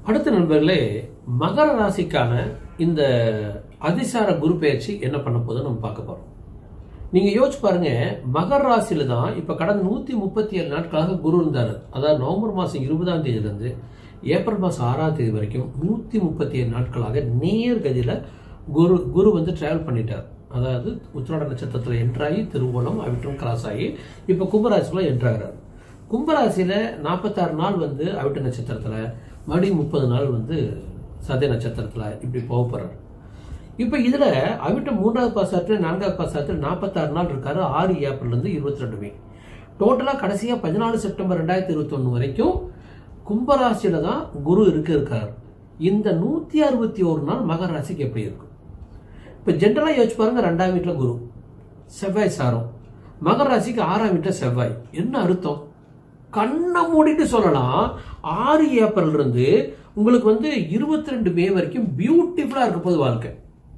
அடுத்த நண்பர்களே மகர ராசிக்கான இந்த அதிசார குரு பயிற்சி என்ன பண்ண போதும் நம்ம பார்க்க போறோம் நீங்க யோசிச்சு பாருங்க மகர ராசியில தான் இப்ப கடந்த நூத்தி முப்பத்தி ஏழு நாட்களாக குரு இருந்தாரு அதாவது நவம்பர் மாசம் இருபதாம் தேதியில இருந்து ஏப்ரல் மாசம் ஆறாம் தேதி வரைக்கும் நூத்தி முப்பத்தி ஏழு நாட்களாக நேர் கதியில குரு குரு வந்து டிராவல் பண்ணிட்டார் அதாவது உத்திராட நட்சத்திரத்தில் என்ட்ராகி திருவோணம் அவிட்டம் கிராஸ் ஆகி இப்போ கும்பராசிக்குள்ள என்ட்ராகிறார் கும்பராசியில நாற்பத்தாறு நாள் வந்து அவிட்ட நட்சத்திரத்துல மறுபடியும் முப்பது நாள் வந்து சதய நட்சத்திரத்துல இப்படி போக போறாரு இப்போ இதுல அவிட்ட மூன்றாவது பாசாத்துல நான்காவது பாசாத்துல நாற்பத்தாறு நாள் இருக்காரு ஆறு ஏப்ரல் இருந்து இருபத்தி ரெண்டு மே டோட்டலா கடைசியா பதினாலு செப்டம்பர் ரெண்டாயிரத்தி இருபத்தி வரைக்கும் கும்பராசியில தான் குரு இருக்க இருக்காரு இந்த நூத்தி அறுபத்தி ஒரு நாள் மகர ராசிக்கு எப்படி இருக்கும் இப்போ ஜென்ரலாக யோசிச்சு பாருங்க ரெண்டாம் வீட்டில் குரு செவ்வாய் சாரம் மகர ராசிக்கு ஆறாம் வீட்டில் செவ்வாய் என்ன அர்த்தம் கண்ணை மூடிட்டு சொல்லலாம் ஆறு ஏப்ரல் இருந்து உங்களுக்கு வந்து இருபத்தி ரெண்டு மே வரைக்கும் பியூட்டிஃபுல்லா இருக்க போகுது வாழ்க்கை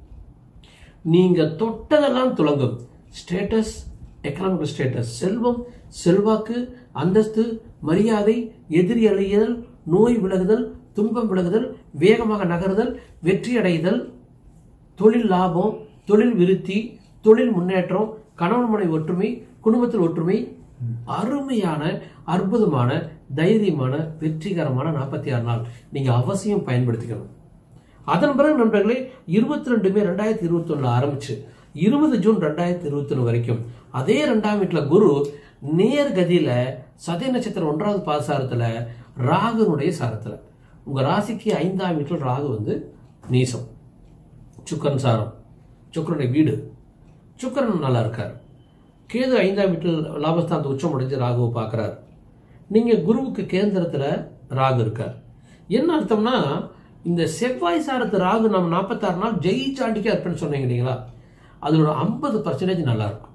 நீங்க தொட்டதெல்லாம் துலங்கும் ஸ்டேட்டஸ் எக்கனாமிக் ஸ்டேட்டஸ் செல்வம் செல்வாக்கு அந்தஸ்து மரியாதை எதிரி அடையுதல் நோய் விலகுதல் துன்பம் விலகுதல் வேகமாக நகருதல் வெற்றி அடைதல் தொழில் லாபம் தொழில் விருத்தி தொழில் முன்னேற்றம் கணவன் மனை ஒற்றுமை குடும்பத்தில் ஒற்றுமை அருமையான அற்புதமான தைரியமான வெற்றிகரமான நாற்பத்தி ஆறு நாள் நீங்க அவசியம் பயன்படுத்திக்கணும் அதன் பிறகு நண்பர்களே இருபத்தி ரெண்டு மே ரெண்டாயிரத்தி இருபத்தி ஒண்ணுல ஆரம்பிச்சு இருபது ஜூன் ரெண்டாயிரத்தி இருபத்தி ஒன்று வரைக்கும் அதே ரெண்டாம் வீட்டுல குரு நேர்கதியில சதய நட்சத்திரம் ஒன்றாவது பாசாரத்துல ராகுனுடைய சாரத்துல உங்க ராசிக்கு ஐந்தாம் வீட்டில் ராகு வந்து நீசம் சுக்கரன் சாரம் சுக்கரனுடைய வீடு சுக்கரன் நல்லா இருக்கார் கேது ஐந்தாம் வீட்டில் லாபஸ்தானத்து உச்சம் அடைஞ்சு ராகுவை பார்க்குறாரு நீங்கள் குருவுக்கு கேந்திரத்தில் ராகு இருக்கார் என்ன அர்த்தம்னா இந்த செவ்வாய் சாரத்து ராகு நம்ம நாற்பத்தாறு நாள் ஜெயிச்சாண்டிக்கே இருப்பேன்னு சொன்னீங்க இல்லைங்களா அதோட ஐம்பது பர்சன்டேஜ் நல்லா இருக்கும்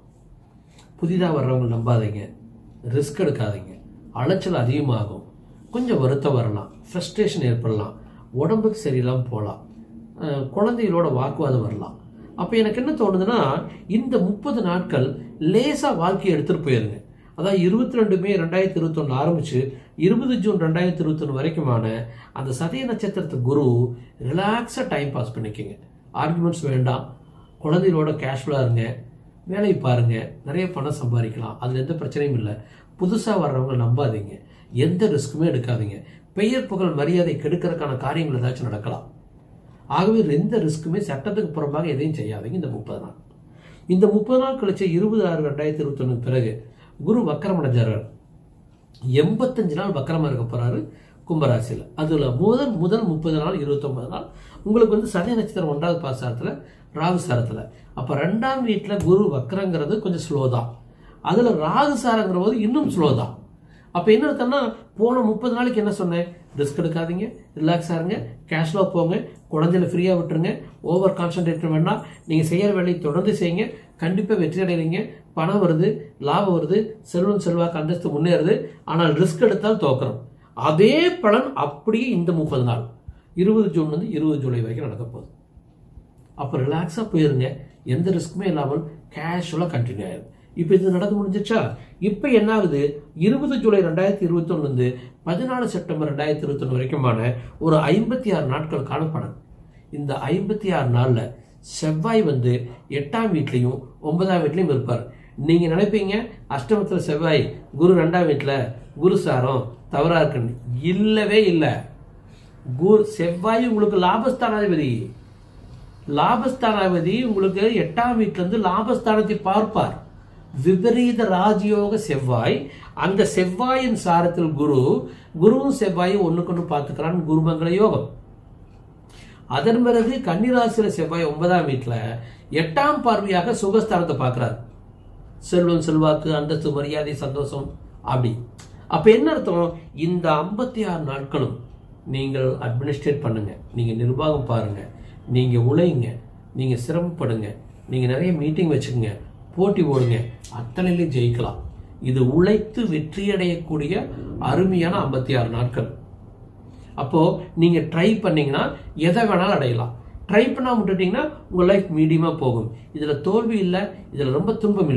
புதிதாக வர்றவங்க நம்பாதீங்க ரிஸ்க் எடுக்காதீங்க அலைச்சல் அதிகமாகும் கொஞ்சம் வருத்தம் வரலாம் ஃப்ரஸ்ட்ரேஷன் ஏற்படலாம் உடம்புக்கு சரியில்லாமல் போகலாம் அஹ் குழந்தைகளோட வாக்குவாதம் வரலாம் அப்போ எனக்கு என்ன தோணுதுன்னா இந்த முப்பது நாட்கள் லேசாக வாழ்க்கையை எடுத்துகிட்டு போயிருங்க அதாவது இருபத்தி ரெண்டு மே ரெண்டாயிரத்தி இருபத்தொன்னு ஆரம்பிச்சு இருபது ஜூன் ரெண்டாயிரத்தி இருபத்தொன்று வரைக்குமான அந்த சதய நட்சத்திரத்து குரு ரிலாக்ஸாக டைம் பாஸ் பண்ணிக்கோங்க ஆர்குமெண்ட்ஸ் வேண்டாம் குழந்தைகளோட கேஷுவலாக இருங்க வேலையை பாருங்க நிறைய பணம் சம்பாதிக்கலாம் அதில் எந்த பிரச்சனையும் இல்லை புதுசாக வர்றவங்க நம்பாதீங்க எந்த ரிஸ்க்குமே எடுக்காதீங்க பெயர் புகழ் மரியாதை கெடுக்கிறதுக்கான காரியங்கள் ஏதாச்சும் நடக்கலாம் ஆகவே எந்த ரிஸ்க்குமே சட்டத்துக்கு புறம்பாக எதையும் செய்யாதீங்க இந்த முப்பது நாள் இந்த முப்பது நாள் கழிச்சு இருபது ஆறு ரெண்டாயிரத்தி இருபத்தொன்னு பிறகு குரு வக்கரமடைஞ்சார் எண்பத்தஞ்சு நாள் வக்கரமா இருக்க போறாரு கும்பராசியில் அதுல முதல் முதல் முப்பது நாள் இருபத்தொன்பது நாள் உங்களுக்கு வந்து சதய நட்சத்திரம் ஒன்றாவது பாசாரத்தில் ராகு சாரத்தில் அப்போ ரெண்டாம் வீட்டில் குரு வக்கரங்கிறது கொஞ்சம் ஸ்லோ தான் அதில் ராகு சாரங்கிற போது இன்னும் ஸ்லோ தான் அப்போ என்ன அர்த்தம்னா போன முப்பது நாளைக்கு என்ன சொன்னேன் ரிஸ்க் எடுக்காதீங்க ரிலாக்ஸ் ஆகுங்க கேஷ்ல போங்க குழந்தையில ஃப்ரீயாக விட்டுருங்க ஓவர் கான்சன்ட்ரேட் வேண்டாம் நீங்கள் செய்கிற வேலையை தொடர்ந்து செய்யுங்க கண்டிப்பாக வெற்றி அடைகிறீங்க பணம் வருது லாபம் வருது செல்வம் செல்வாக்கு அந்தஸ்து முன்னேறுது ஆனால் ரிஸ்க் எடுத்தால் தோக்குறோம் அதே பலன் அப்படியே இந்த முப்பது நாள் இருபது ஜூன் வந்து இருபது ஜூலை வரைக்கும் நடக்க போகுது அப்போ ரிலாக்ஸாக போயிருங்க எந்த ரிஸ்க்குமே இல்லாமல் கேஷுவலாக கண்டினியூ ஆயிரும் இப்போ இது நடந்து முடிஞ்சிச்சா இப்போ என்ன ஆகுது இருபது ஜூலை ரெண்டாயிரத்தி இருபத்தொன்னுலேருந்து பதினாலு செப்டம்பர் ரெண்டாயிரத்தி இருபத்தொன்று வரைக்குமான ஒரு ஐம்பத்தி ஆறு நாட்கள் காணப்படும் இந்த ஐம்பத்தி ஆறு நாளில் செவ்வாய் வந்து எட்டாம் வீட்லேயும் ஒன்பதாம் வீட்லேயும் இருப்பார் நீங்கள் நினைப்பீங்க அஷ்டமத்தில் செவ்வாய் குரு ரெண்டாம் வீட்டில் குரு சாரம் தவறாக இருக்குன்னு இல்லவே இல்லை குரு செவ்வாய் உங்களுக்கு லாபஸ்தானாதிபதி லாபஸ்தானாதிபதி உங்களுக்கு எட்டாம் வீட்டுல இருந்து லாபஸ்தானத்தை பார்ப்பார் விபரீத ராஜயோக செவ்வாய் அந்த செவ்வாயின் சாரத்தில் குரு குருவும் செவ்வாயும் ஒண்ணுக்கொன்று பார்த்துக்கிறான் குருமங்கள யோகம் அதன் பிறகு கன்னிராசியில செவ்வாய் ஒன்பதாம் வீட்டுல எட்டாம் பார்வையாக சுகஸ்தானத்தை பார்க்கிறார் செல்வம் செல்வாக்கு அந்தஸ்து மரியாதை சந்தோஷம் அப்படி அப்ப என்ன அர்த்தம் இந்த ஐம்பத்தி ஆறு நாட்களும் நீங்கள் அட்மினிஸ்ட்ரேட் பண்ணுங்க நீங்க நிர்வாகம் பாருங்க நீங்க உழைங்க நீங்க சிரமப்படுங்க நீங்க நிறைய மீட்டிங் வச்சுக்கோங்க போட்டி ஓடுங்க அத்தனையிலையும் ஜெயிக்கலாம் இது உழைத்து வெற்றியடையக்கூடிய அருமையான ஐம்பத்தி ஆறு நாட்கள் அப்போ நீங்க ட்ரை பண்ணீங்கன்னா எதை வேணாலும் அடையலாம் ட்ரை பண்ணாம விட்டுட்டீங்கன்னா உங்க லைஃப் மீடியமா போகும் இதுல தோல்வி இல்லை இதுல ரொம்ப துன்பம் இல்லை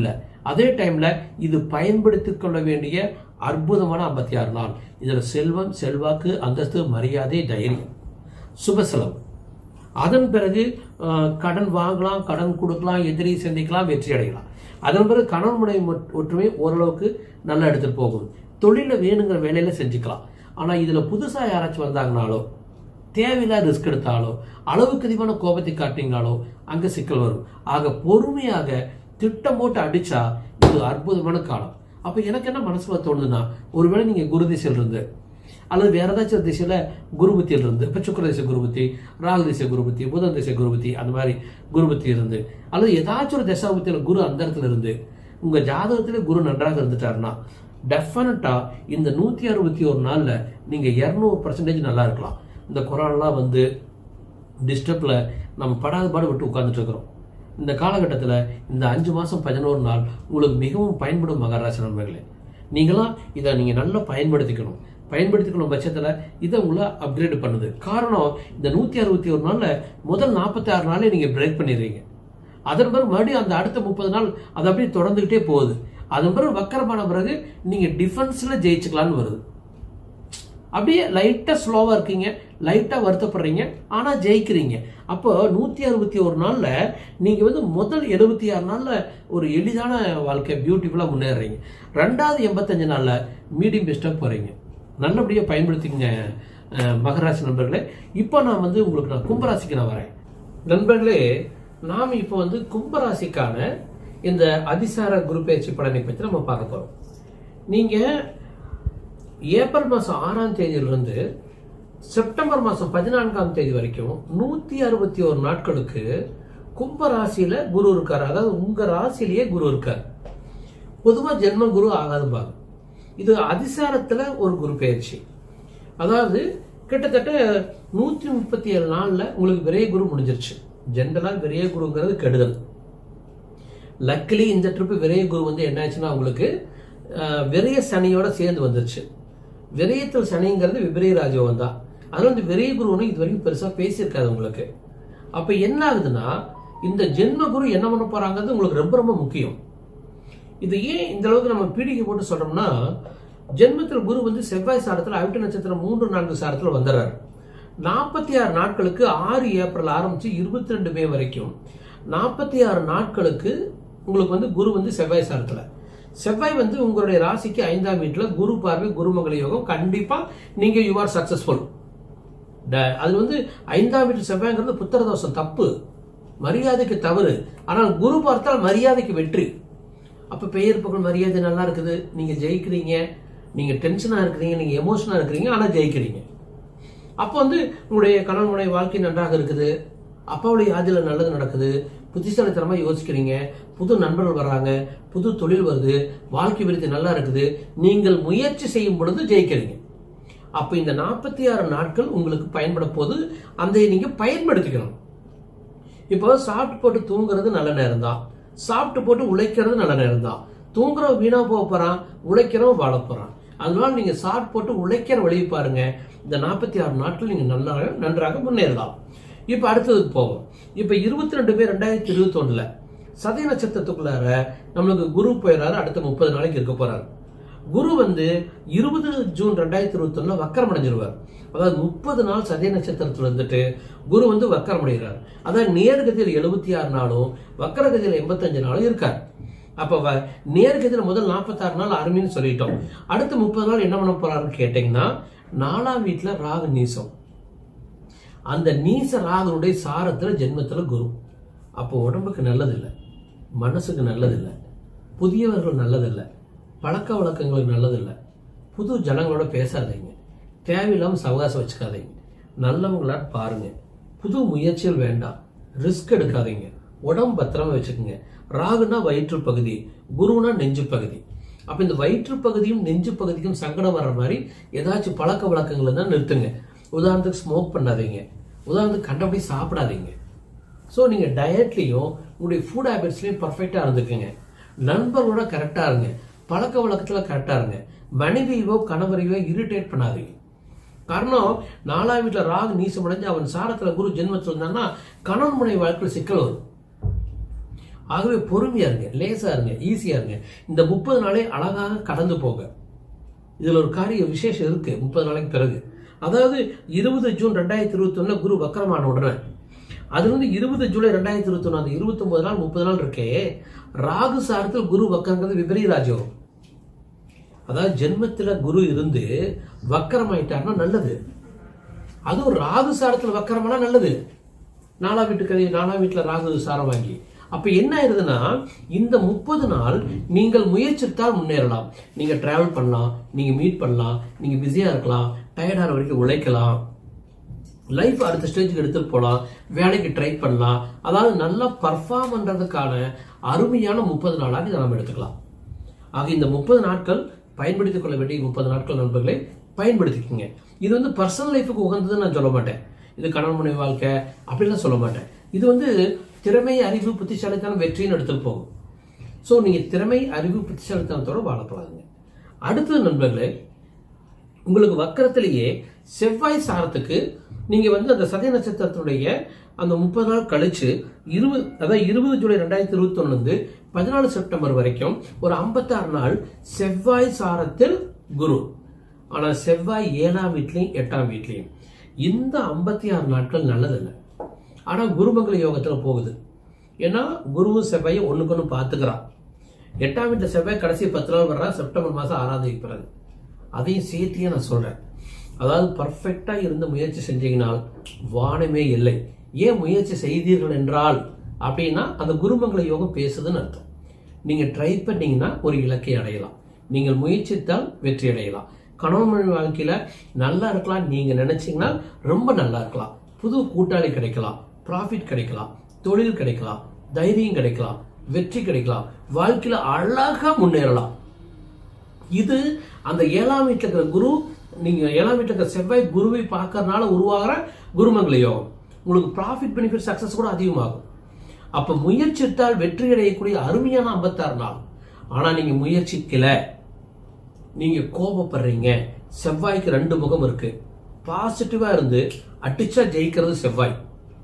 அதே டைம்ல இது பயன்படுத்திக் கொள்ள வேண்டிய அற்புதமான ஐம்பத்தி ஆறு நாள் இதுல செல்வம் செல்வாக்கு அந்தஸ்து மரியாதை தைரியம் சுப செலவு அதன் பிறகு அஹ், கடன் வாங்கலாம் கடன் கொடுக்கலாம் எதிரி சந்திக்கலாம் வெற்றி அடையலாம் அதன் பிறகு கணவன் மனைவி மட்- ஒற்றுமை ஓரளவுக்கு நல்லா எடுத்துட்டு போகும் தொழில வேணுங்கிற வேலையில செஞ்சுக்கலாம் ஆனா இதுல புதுசா யாராச்சும் வந்தாங்கனாலோ தேவையில்லாத ரிஸ்க் எடுத்தாலோ அளவுக்கு அதிகமான கோபத்தை காட்டினீங்கனாலோ அங்க சிக்கல் வரும் ஆக பொறுமையாக திட்டம் போட்டு அடிச்சா இது அற்புதமான காலம் அப்ப எனக்கு என்ன மனசுல தோணுதுன்னா ஒருவேளை நீங்க குரு திசையில் இருந்து அல்லது வேற ஏதாச்சும் ஒரு திசையில குருபத்தியில் இருந்து இப்ப சுக்கர திசை குருபத்தி ராகு திசை குருபத்தி புதன் திசை குருபத்தி அந்த மாதிரி குருபத்தி இருந்து அல்லது ஏதாச்சும் ஒரு தசாபத்தியில குரு அந்த இடத்துல இருந்து உங்க ஜாதகத்துல குரு நன்றாக இருந்துட்டாருன்னா டெஃபினட்டா இந்த நூத்தி அறுபத்தி ஒரு நாள்ல நீங்க இருநூறு பர்சன்டேஜ் நல்லா இருக்கலாம் இந்த கொரோனாலாம் வந்து டிஸ்டர்ப்ல நம்ம படாத பாடு விட்டு உட்கார்ந்துட்டு இருக்கிறோம் இந்த காலகட்டத்தில் இந்த அஞ்சு மாசம் பதினோரு நாள் உங்களுக்கு மிகவும் பயன்படும் மகராசி நண்பர்களே நீங்களாம் இதை நீங்க நல்லா பயன்படுத்திக்கணும் பயன்படுத்திக்கணும் பட்சத்தில் இதை உங்களை அப்கிரேட் பண்ணுது காரணம் இந்த நூத்தி அறுபத்தி ஒரு நாள்ல முதல் நாற்பத்தி ஆறு நாளே நீங்க பிரேக் பண்ணிடுறீங்க அதன் பிறகு மறுபடியும் அந்த அடுத்த முப்பது நாள் அது அப்படியே தொடர்ந்துகிட்டே போகுது அதன் பிறகு வக்கரமான பிறகு நீங்க டிஃபென்ஸ்ல ஜெயிச்சுக்கலாம்னு வருது அப்படியே லைட்டா ஸ்லோவா இருக்கீங்க லைட்டா வருத்தப்படுறீங்க ஆனா ஜெயிக்கிறீங்க அப்போ நூத்தி அறுபத்தி ஒரு நாள்ல நீங்க வந்து முதல் எழுபத்தி ஆறு நாள்ல ஒரு எளிதான வாழ்க்கை பியூட்டிஃபுல்லா முன்னேறுறீங்க ரெண்டாவது எண்பத்தஞ்சு நாள்ல மீடியம் பெஸ்டா போறீங்க நல்லபடியா பயன்படுத்திக்கங்க அஹ், மகராசி நண்பர்களே இப்போ நான் வந்து உங்களுக்கு நான் கும்பராசிக்கு நான் வரேன் நண்பர்களே நாம் இப்போ வந்து கும்பராசிக்கான இந்த அதிசார குரு பயிற்சி பலனை பற்றி நம்ம பார்க்க போறோம் நீங்க ஏப்ரல் மாசம் ஆறாம் தேதியிலிருந்து செப்டம்பர் மாசம் பதினான்காம் தேதி வரைக்கும் நூத்தி அறுபத்தி ஒரு நாட்களுக்கு கும்ப ராசியில குரு இருக்கார் அதாவது உங்க ராசியிலேயே குரு இருக்கார் பொதுவா ஜென்ம குரு ஆகாதும்பாங்க இது அதிசாரத்துல ஒரு குரு பயிற்சி அதாவது கிட்டத்தட்ட நூத்தி முப்பத்தி ஏழு நாள்ல உங்களுக்கு விரைய குரு முடிஞ்சிருச்சு ஜென்ரலா விரைய குருங்கிறது கெடுதல் லக்கிலி இந்த ட்ரிப் விரைய குரு வந்து என்ன ஆச்சுன்னா உங்களுக்கு அஹ், விரைய சனியோட சேர்ந்து வந்துருச்சு விரயத்தில் சனிங்கிறது விபரீய ராஜயோகம் தான் அது வந்து விரைய குரு ஒன்றும் இது வரைக்கும் பெருசா பேசியிருக்காது உங்களுக்கு அப்ப என்ன ஆகுதுன்னா இந்த ஜென்ம குரு என்ன பண்ண போறாங்கிறது உங்களுக்கு ரொம்ப ரொம்ப முக்கியம் இது ஏன் இந்த அளவுக்கு நம்ம பீடிகை போட்டு சொல்றோம்னா ஜென்மத்தில் குரு வந்து செவ்வாய் சாரத்தில் அவிட்ட நட்சத்திரம் மூன்று நான்கு சாரத்தில் வந்துடுறாரு நாற்பத்தி ஆறு நாட்களுக்கு ஆறு ஏப்ரல் ஆரம்பிச்சு இருபத்தி ரெண்டு மே வரைக்கும் நாற்பத்தி ஆறு நாட்களுக்கு உங்களுக்கு வந்து குரு வந்து செவ்வாய் சாரத்துல செவ்வாய் வந்து உங்களுடைய ராசிக்கு ஐந்தாம் வீட்டுல குரு பார்வை குருமங்கள யோகம் கண்டிப்பா நீங்க யூ ஆர் சக்சஸ்ஃபுல் அது வந்து ஐந்தாம் வீட்டு செவ்வாய்ங்கிறது புத்திர தோஷம் தப்பு மரியாதைக்கு தவறு ஆனால் குரு பார்த்தால் மரியாதைக்கு வெற்றி அப்ப பெயர் புகழ் மரியாதை நல்லா இருக்குது நீங்க ஜெயிக்கிறீங்க நீங்க டென்ஷனா இருக்கிறீங்க நீங்க எமோஷனா இருக்கிறீங்க ஆனா ஜெயிக்கிறீங்க அப்போ வந்து உங்களுடைய கணவனுடைய வாழ்க்கை நன்றாக இருக்குது அப்பாவுடைய ஆதில நல்லது நடக்குது புத்திசாலித்தனமா யோசிக்கிறீங்க புது நண்பர்கள் வர்றாங்க புது தொழில் வருது வாழ்க்கை விருத்தி நல்லா இருக்குது நீங்கள் முயற்சி செய்யும் பொழுது ஜெயிக்கிறீங்க அப்ப இந்த நாற்பத்தி ஆறு நாட்கள் உங்களுக்கு பயன்பட போது அந்த நீங்க பயன்படுத்திக்கணும் இப்போ சாப்பிட்டு போட்டு தூங்குறது நல்ல நேரம் தான் சாப்பிட்டு போட்டு உழைக்கிறது நல்ல நேரம் தான் தூங்குறவன் வீணா போக போறான் உழைக்கிறவன் வாழ போறான் அதனால நீங்க சாப்பிட்டு போட்டு உழைக்கிற வழியை பாருங்க இந்த நாற்பத்தி ஆறு நாட்கள் நீங்க நல்லா நன்றாக முன்னேறலாம் இப்ப அடுத்ததுக்கு போவோம் இப்ப இருபத்தி ரெண்டு பேர் ரெண்டாயிரத்தி இருபத்தி ஒண்ணுல சதய நட்சத்திரத்துக்குள்ளார நம்மளுக்கு குரு போயிடாரு அடுத்த முப்பது நாளைக்கு இருக்க போறாரு குரு வந்து இருபது ஜூன் ரெண்டாயிரத்தி இருபத்தி ஒண்ணுல வக்கரம் அடைஞ்சிருவார் அதாவது முப்பது நாள் சதய நட்சத்திரத்துல இருந்துட்டு குரு வந்து வக்கரம் அடைகிறார் அதாவது நேர்கதியில் எழுபத்தி ஆறு நாளும் வக்கரகதியில் எண்பத்தஞ்சு நாளும் இருக்கார் அப்ப வ- நேர்கதியில முதல் நாற்பத்தாறு நாள் அருமைன்னு சொல்லிட்டோம் அடுத்த முப்பது நாள் என்ன பண்ண போறாருன்னு கேட்டீங்கன்னா நாலாம் வீட்டுல ராகு நீசம் அந்த நீச ராகனுடைய சாரத்துல ஜென்மத்துல குரு அப்போ உடம்புக்கு நல்லதில்லை மனசுக்கு நல்லதில்லை புதியவர்கள் நல்லதில்லை பழக்க வழக்கங்களுக்கு நல்லதில்லை புது ஜனங்களோட பேசாதீங்க தேவையில்லாம சவகாசம் வச்சுக்காதீங்க நல்லவங்களா பாருங்க புது முயற்சிகள் வேண்டாம் ரிஸ்க் எடுக்காதீங்க உடம்பு பத்திரமா வச்சுக்கோங்க ராகுனா வயிற்று பகுதி குருனா நெஞ்சு பகுதி அப்ப இந்த வயிற்று பகுதியும் நெஞ்சு பகுதிக்கும் சங்கடம் வர்ற மாதிரி ஏதாச்சும் பழக்க வழக்கங்களை தான் நிறுத்துங்க உதாரணத்துக்கு ஸ்மோக் பண்ணாதீங்க உதாரணத்துக்கு கண்டபடி சாப்பிடாதீங்க ஸோ நீங்கள் டயட்லேயும் உங்களுடைய ஃபுட் ஹேபிட்ஸ்லையும் பர்ஃபெக்டாக இருந்துக்குங்க நண்பர்களோட கரெக்டாக இருங்க பழக்க வழக்கத்தில் கரெக்டாக இருங்க மனைவியோ கணவரையோ இரிட்டேட் பண்ணாதீங்க காரணம் நாலாம் வீட்டில் ராகு நீசம் அடைஞ்சு அவன் சாரத்தில் குரு ஜென்மத்தில் இருந்தான்னா கணவன் மனைவி வாழ்க்கையில் சிக்கல் வரும் ஆகவே பொறுமையா இருங்க லேசா இருங்க ஈஸியா இருங்க இந்த முப்பது நாளே அழகாக கடந்து போக இதுல ஒரு காரிய விசேஷம் இருக்கு முப்பது நாளைக்கு பிறகு அதாவது இருபது ஜூன் ரெண்டாயிரத்தி இருபத்தி ஒண்ணுல குரு வக்கரமான உடனே அது வந்து இருபது ஜூலை ரெண்டாயிரத்தி இருபத்தி ஒண்ணு அந்த இருபத்தி ஒன்பது நாள் முப்பது நாள் இருக்கே ராகு சாரத்தில் குரு வக்கரங்கிறது விபரீத ராஜ்யம் அதாவது ஜென்மத்துல குரு இருந்து வக்கரம் ஆயிட்டாருன்னா நல்லது அதுவும் ராகு சாரத்துல வக்கரமானா நல்லது நாலா வீட்டு கதை நாலா வீட்டுல ராகு சாரம் வாங்கி அப்ப என்ன ஆயிருதுன்னா இந்த முப்பது நாள் நீங்கள் முயற்சித்தால் முன்னேறலாம் நீங்க டிராவல் பண்ணலாம் நீங்க மீட் பண்ணலாம் நீங்க பிஸியா இருக்கலாம் டயர்டான வரைக்கும் உழைக்கலாம் லைஃப் அடுத்த ஸ்டேஜுக்கு எடுத்துட்டு போகலாம் வேலைக்கு ட்ரை பண்ணலாம் அதாவது நல்லா பர்ஃபார்ம் பண்றதுக்கான அருமையான முப்பது நாளாக இதை நம்ம எடுத்துக்கலாம் ஆக இந்த முப்பது நாட்கள் பயன்படுத்திக் கொள்ள வேண்டிய முப்பது நாட்கள் நண்பர்களை பயன்படுத்திக்கோங்க இது வந்து பர்சனல் லைஃபுக்கு உகந்ததுன்னு நான் சொல்ல மாட்டேன் இது கணவன் மனைவி வாழ்க்கை அப்படிலாம் சொல்ல மாட்டேன் இது வந்து திறமை அறிவு புத்திசாலித்தனம் வெற்றின்னு எடுத்துட்டு போகும் ஸோ நீங்க திறமை அறிவு புத்திசாலித்தனத்தோட வாழப்படாதுங்க அடுத்தது நண்பர்களே உங்களுக்கு வக்கரத்திலேயே செவ்வாய் சாரத்துக்கு நீங்க வந்து அந்த சதய நட்சத்திரத்தினுடைய அந்த முப்பது நாள் கழிச்சு இருபது அதாவது இருபது ஜூலை ரெண்டாயிரத்தி இருபத்தி ஒண்ணு இருந்து பதினாலு செப்டம்பர் வரைக்கும் ஒரு ஐம்பத்தாறு நாள் செவ்வாய் சாரத்தில் குரு ஆனா செவ்வாய் ஏழாம் வீட்லயும் எட்டாம் வீட்லயும் இந்த ஐம்பத்தி ஆறு நாட்கள் நல்லதில்லை ஆனா குருமங்கள யோகத்துல போகுது ஏன்னா குருவும் செவ்வாயும் ஒண்ணுக்கு ஒண்ணு பாத்துக்கிறான் எட்டாம் வீட்டு செவ்வாய் கடைசி பத்து நாள் வர்றா செப்டம்பர் மாசம் ஆறாம் தேதி பிறகு அதையும் சேர்த்தியே நான் சொல்றேன் அதாவது பர்ஃபெக்டா இருந்து முயற்சி செஞ்சீங்கனால் வானமே இல்லை ஏன் முயற்சி செய்தீர்கள் என்றால் அப்படின்னா அந்த குருமங்கள யோகம் பேசுதுன்னு அர்த்தம் நீங்க ட்ரை பண்ணீங்கன்னா ஒரு இலக்கை அடையலாம் நீங்கள் முயற்சித்தால் வெற்றி அடையலாம் கணவன் மனைவி வாழ்க்கையில நல்லா இருக்கலாம் நீங்க நினைச்சீங்கன்னா ரொம்ப நல்லா இருக்கலாம் புது கூட்டாளி கிடைக்கலாம் ப்ராஃபிட் கிடைக்கலாம் தொழில் கிடைக்கலாம் தைரியம் கிடைக்கலாம் வெற்றி கிடைக்கலாம் வாழ்க்கையில அழகா முன்னேறலாம் இது அந்த ஏழாம் வீட்டில் இருக்கிற குரு நீங்க ஏழாம் வீட்டில் இருக்கிற செவ்வாய் குருவை பார்க்கறதுனால உருவாகிற குருமங்கள யோகம் உங்களுக்கு ப்ராஃபிட் பெனிஃபிட் சக்சஸ் கூட அதிகமாகும் அப்ப முயற்சித்தால் வெற்றி அடையக்கூடிய அருமையான ஐம்பத்தாறு நாள் ஆனா நீங்க முயற்சிக்கல நீங்க கோபப்படுறீங்க செவ்வாய்க்கு ரெண்டு முகம் இருக்கு பாசிட்டிவா இருந்து அடிச்சா ஜெயிக்கிறது செவ்வாய்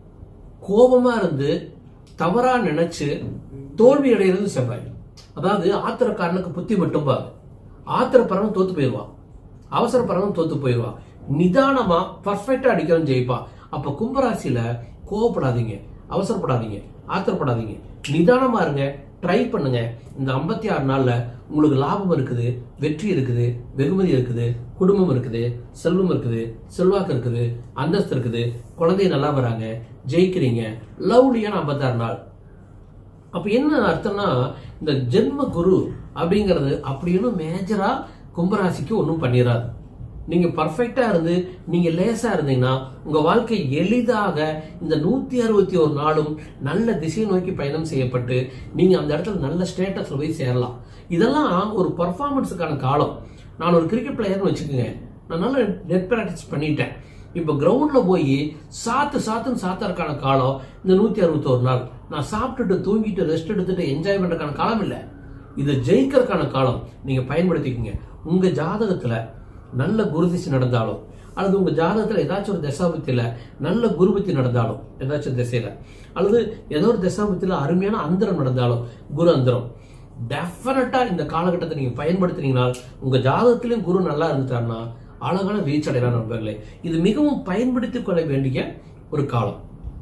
கோபமா இருந்து தவறா நினைச்சு தோல்வி அடைகிறது செவ்வாய் அதாவது ஆத்திரக்காரனுக்கு புத்தி மட்டும் பாரு ஆத்திரப்பறவன் தோத்து போயிடுவான் அவசரப்பறவன் தோத்து போயிடுவான் நிதானமா பர்ஃபெக்டா அடிக்கிறவன் ஜெயிப்பான் அப்ப கும்பராசியில கோவப்படாதீங்க அவசரப்படாதீங்க ஆத்திரப்படாதீங்க நிதானமா இருங்க ட்ரை பண்ணுங்க இந்த ஐம்பத்தி ஆறு நாள்ல உங்களுக்கு லாபம் இருக்குது வெற்றி இருக்குது வெகுமதி இருக்குது குடும்பம் இருக்குது செல்வம் இருக்குது செல்வாக்கு இருக்குது அந்தஸ்து இருக்குது குழந்தை நல்லா வராங்க ஜெயிக்கிறீங்க லவ்லியான ஐம்பத்தாறு நாள் அப்ப என்ன அர்த்தம்னா இந்த ஜென்ம குரு அப்படிங்கிறது அப்படின்னு மேஜரா கும்பராசிக்கு ஒன்றும் பண்ணிடாது நீங்க பர்ஃபெக்டா இருந்து நீங்க லேசா இருந்தீங்கன்னா உங்க வாழ்க்கை எளிதாக இந்த நூத்தி அறுபத்தி ஒரு நாளும் நல்ல திசை நோக்கி பயணம் செய்யப்பட்டு நீங்க அந்த இடத்துல நல்ல ஸ்டேட்டஸ்ல போய் சேரலாம் இதெல்லாம் ஒரு பர்ஃபார்மன்ஸுக்கான காலம் நான் ஒரு கிரிக்கெட் பிளேயர்னு வச்சுக்கோங்க நான் நல்ல நெட் ப்ராக்டிஸ் பண்ணிட்டேன் இப்போ கிரவுண்ட்ல போய் சாத்து சாத்துன்னு சாத்தறதுக்கான காலம் இந்த நூத்தி அறுபத்தோரு நாள் நான் சாப்பிட்டுட்டு தூங்கிட்டு ரெஸ்ட் எடுத்துட்டு என்ஜாய் பண்றதுக்கான காலம் இல்லை இது ஜெயிக்கிறதுக்கான காலம் நீங்க பயன்படுத்திக்கங்க உங்க ஜாதகத்துல நல்ல குருதிசை நடந்தாலும் அல்லது உங்க ஜாதகத்துல ஏதாச்சும் ஒரு தசாபத்தியில நல்ல குருபத்தி நடந்தாலும் ஏதாச்சும் திசையில அல்லது ஏதோ ஒரு தசாபத்தியில அருமையான அந்தரம் நடந்தாலும் குரு அந்தரம் டெஃபினட்டா இந்த காலகட்டத்தை நீங்க பயன்படுத்தினீங்கன்னா உங்க ஜாதகத்திலும் குரு நல்லா இருந்துட்டாருன்னா அழகான ரீச் அடையலாம் நண்பர்களே இது மிகவும் பயன்படுத்திக் கொள்ள வேண்டிய ஒரு காலம்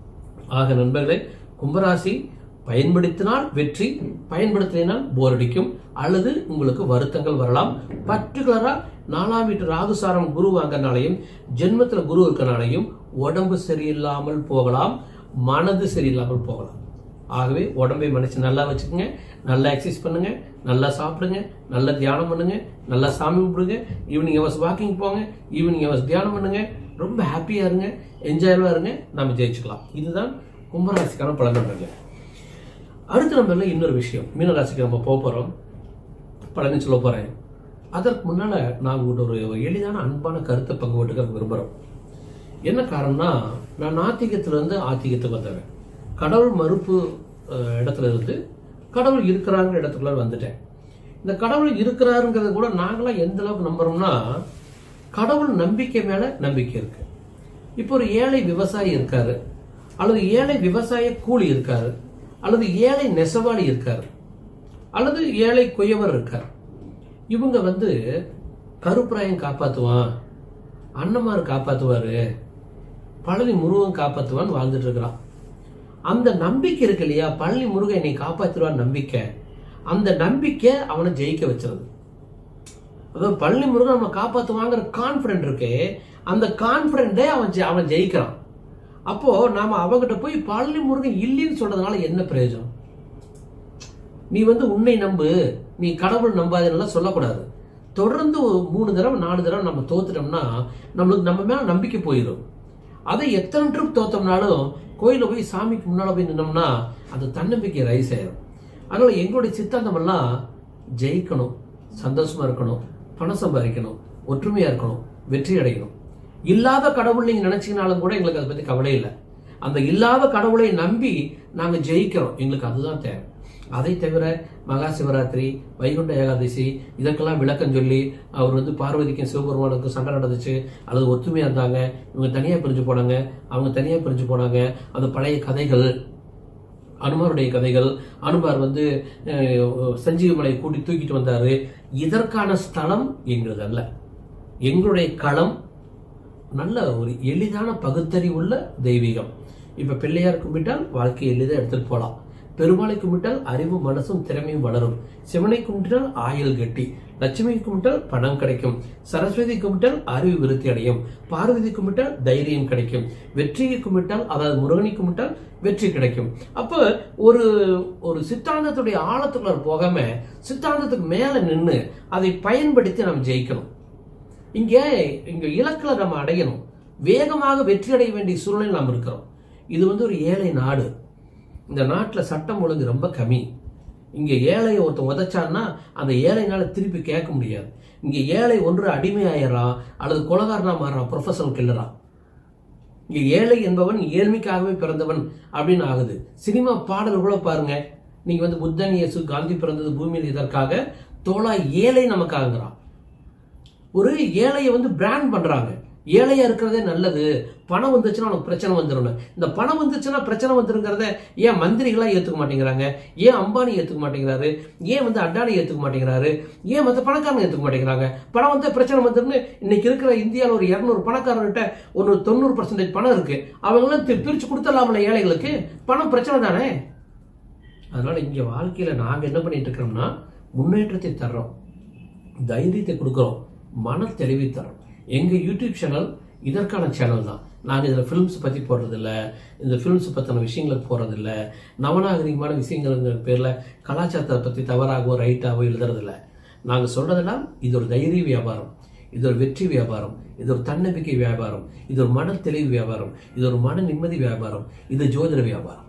ஆக நண்பர்களே கும்பராசி பயன்படுத்தினால் வெற்றி பயன்படுத்தினால் போர் அடிக்கும் அல்லது உங்களுக்கு வருத்தங்கள் வரலாம் பர்டிகுலரா நாலாம் வீட்டு ராகுசாரம் குரு வாங்கறனாலையும் ஜென்மத்துல குரு இருக்கனாலையும் உடம்பு சரியில்லாமல் போகலாம் மனது சரியில்லாமல் போகலாம் ஆகவே உடம்பை மனசு நல்லா வச்சுக்கோங்க நல்லா எக்ஸசைஸ் பண்ணுங்க நல்லா சாப்பிடுங்க நல்லா தியானம் பண்ணுங்க நல்லா சாமி கும்பிடுங்க ஈவினிங் ஹவர்ஸ் வாக்கிங் போங்க ஈவினிங் ஹவர்ஸ் தியானம் பண்ணுங்க ரொம்ப ஹாப்பியா இருங்க என்ஜாயபா இருங்க நம்ம ஜெயிச்சுக்கலாம் இதுதான் கும்பராசிக்கான பலன்கள் அடுத்து நம்ம எல்லாம் இன்னொரு விஷயம் மீனராசிக்கு நம்ம போக போறோம் பலன்னு சொல்ல போறேன் அதற்கு முன்னால நான் உங்கள்கிட்ட ஒரு எளிதான அன்பான கருத்தை பங்கு போட்டுக்க விரும்புறோம் என்ன காரணம்னா நான் நாத்திகத்துல இருந்து ஆத்திகத்துக்கு வந்தவன் கடவுள் மறுப்பு அஹ், இடத்துல இருந்து கடவுள் இருக்கிறாங்கிற இடத்துக்குள்ள வந்துட்டேன் இந்த கடவுள் இருக்கிறாருங்கிறத கூட நாங்களாம் எந்த அளவுக்கு நம்புறோம்னா கடவுள் நம்பிக்கை மேல நம்பிக்கை இருக்கு இப்போ ஒரு ஏழை விவசாயி இருக்காரு அல்லது ஏழை விவசாய கூலி இருக்காரு அல்லது ஏழை நெசவாளி இருக்காரு அல்லது ஏழை கொய்யவர் இருக்கார் இவங்க வந்து கருப்பராயன் காப்பாத்துவான் அன்னமார் காப்பாத்துவாரு பழனி முருகன் காப்பாத்துவான்னு வாழ்ந்துட்டு இருக்கிறான் அந்த நம்பிக்கை இருக்கு இல்லையா பழனி முருகன் என்னை காப்பாத்துவான் நம்பிக்கை அந்த நம்பிக்கை அவனை ஜெயிக்க வச்சிருது அதாவது பழனி முருகன் அவனை காப்பாத்துவாங்கிற கான்பிடன்ட் இருக்கு அந்த கான்பிடன்டே அவன் ஜெ- அவன் ஜெயிக்கிறான் அப்போ நாம அவகிட்ட போய் பழனி முருகன் இல்லைன்னு சொல்றதுனால என்ன பிரயோஜனம் நீ வந்து உன்னை நம்பு நீ கடவுள் நம்பாதேன்னு சொல்லக்கூடாது தொடர்ந்து ஒரு மூணு தடவை நாலு தடவை நம்ம தோத்துட்டோம்னா நம்மளுக்கு நம்ம மேல நம்பிக்கை போயிடும் அதை எத்தனை ட்ரிப் தோத்தோம்னாலும் கோயில போய் சாமிக்கு முன்னால போய் நின்னோம்னா அது தன்னம்பிக்கை ரைஸ் ஆயிரும் அதனால எங்களுடைய சித்தாந்தம் எல்லாம் ஜெயிக்கணும் சந்தோஷமா இருக்கணும் பணம் சம்பாதிக்கணும் ஒற்றுமையா இருக்கணும் வெற்றி அடையணும் இல்லாத கடவுள் நீங்க நினைச்சீங்கனாலும் கூட எங்களுக்கு அதை பத்தி கவலை இல்லை அந்த இல்லாத கடவுளை நம்பி நாங்க ஜெயிக்கிறோம் எங்களுக்கு அதுதான் தேவை அதை தவிர மகா சிவராத்திரி வைகுண்ட ஏகாதசி இதற்கெல்லாம் விளக்கம் சொல்லி அவர் வந்து பார்வதிக்கும் சிவபெருமானுக்கும் சண்டை நடந்துச்சு அல்லது ஒத்துமையா இருந்தாங்க இவங்க தனியா பிரிஞ்சு போனாங்க அவங்க தனியா பிரிஞ்சு போனாங்க அந்த பழைய கதைகள் அனுமாருடைய கதைகள் அனுமார் வந்து அஹ், சஞ்சீவி மலையை கூட்டி தூக்கிட்டு வந்தாரு இதற்கான ஸ்தலம் எங்களது அல்ல எங்களுடைய களம் நல்ல ஒரு எளிதான பகுத்தறிவுள்ள தெய்வீகம் இப்ப பிள்ளையார் கும்பிட்டால் வாழ்க்கையை எளிதாக எடுத்துட்டு போலாம் பெருமாளை கும்பிட்டால் அறிவு மனசும் திறமையும் வளரும் சிவனை கும்பிட்டால் ஆயுள் கட்டி லட்சுமி கும்பிட்டால் பணம் கிடைக்கும் சரஸ்வதி கும்பிட்டால் அறிவு விருத்தி அடையும் பார்வதி கும்பிட்டால் தைரியம் கிடைக்கும் வெற்றியை கும்பிட்டால் அதாவது முருகனை கும்பிட்டால் வெற்றி கிடைக்கும் அப்ப ஒரு ஒரு சித்தாந்தத்துடைய ஆழத்துக்குள்ள போகாம சித்தாந்தத்துக்கு மேல நின்னு அதை பயன்படுத்தி நம்ம ஜெயிக்கணும் இங்க இங்க இலக்குல நம்ம அடையணும் வேகமாக வெற்றி அடைய வேண்டிய சூழ்நிலை நாம் இருக்கிறோம் இது வந்து ஒரு ஏழை நாடு இந்த நாட்டுல சட்டம் ஒழுங்கு ரொம்ப கம்மி இங்க ஏழையை ஒருத்தன் உதைச்சான்னா அந்த ஏழைனால திருப்பி கேட்க முடியாது இங்க ஏழை ஒன்று அடிமையாயிரான் அல்லது கொலகாரனா மாறுறான் ப்ரொஃபஷனல் கில்லரா இங்க ஏழை என்பவன் ஏழ்மைக்காகவே பிறந்தவன் அப்படின்னு ஆகுது சினிமா பாடல் கூட பாருங்க நீங்க வந்து புத்தன் இயேசு காந்தி பிறந்தது பூமியில் இதற்காக தோழா ஏழை நமக்காகிறான் ஒரு ஏழையை வந்து பிராண்ட் பண்றாங்க ஏழையா இருக்கிறதே நல்லது பணம் வந்துச்சுன்னா உனக்கு பிரச்சனை வந்துடும் இந்த பணம் வந்துச்சுன்னா பிரச்சனை வந்துருங்கிறத ஏன் மந்திரிகளா ஏத்துக்க மாட்டேங்கிறாங்க ஏன் அம்பானி ஏத்துக்க மாட்டேங்கிறாரு ஏன் வந்து அட்டானி ஏத்துக்க மாட்டேங்கிறாரு ஏன் மற்ற பணக்காரங்க ஏத்துக்க மாட்டேங்கிறாங்க பணம் வந்து பிரச்சனை வந்துருன்னு இன்னைக்கு இருக்கிற இந்தியாவில் ஒரு இருநூறு பணக்காரர்கிட்ட ஒரு தொண்ணூறு பர்சன்டேஜ் பணம் இருக்கு அவங்களாம் தி- பிரிச்சு கொடுத்துடலாம்ல ஏழைகளுக்கு பணம் பிரச்சனை தானே அதனால இங்க வாழ்க்கையில நாங்க என்ன பண்ணிட்டு இருக்கிறோம்னா முன்னேற்றத்தை தர்றோம் தைரியத்தை கொடுக்குறோம் மன தெளிவை தரோம் எங்க யூடியூப் சேனல் இதற்கான சேனல் தான் நாங்க இதுல ஃபிலிம்ஸ் பத்தி போடுறதில்ல இந்த ஃபிலிம்ஸ் பத்தின விஷயங்கள் போறதில்ல நவநாகரிகமான விஷயங்கள்ங்கிற பேர்ல கலாச்சாரத்தை பத்தி தவறாகவோ ரைட்டாவோ எழுதுறதில்ல நாங்க சொல்றதெல்லாம் இது ஒரு தைரிய வியாபாரம் இது ஒரு வெற்றி வியாபாரம் இது ஒரு தன்னம்பிக்கை வியாபாரம் இது ஒரு மன தெளிவு வியாபாரம் இது ஒரு மன நிம்மதி வியாபாரம் இது ஜோதிட வியாபாரம்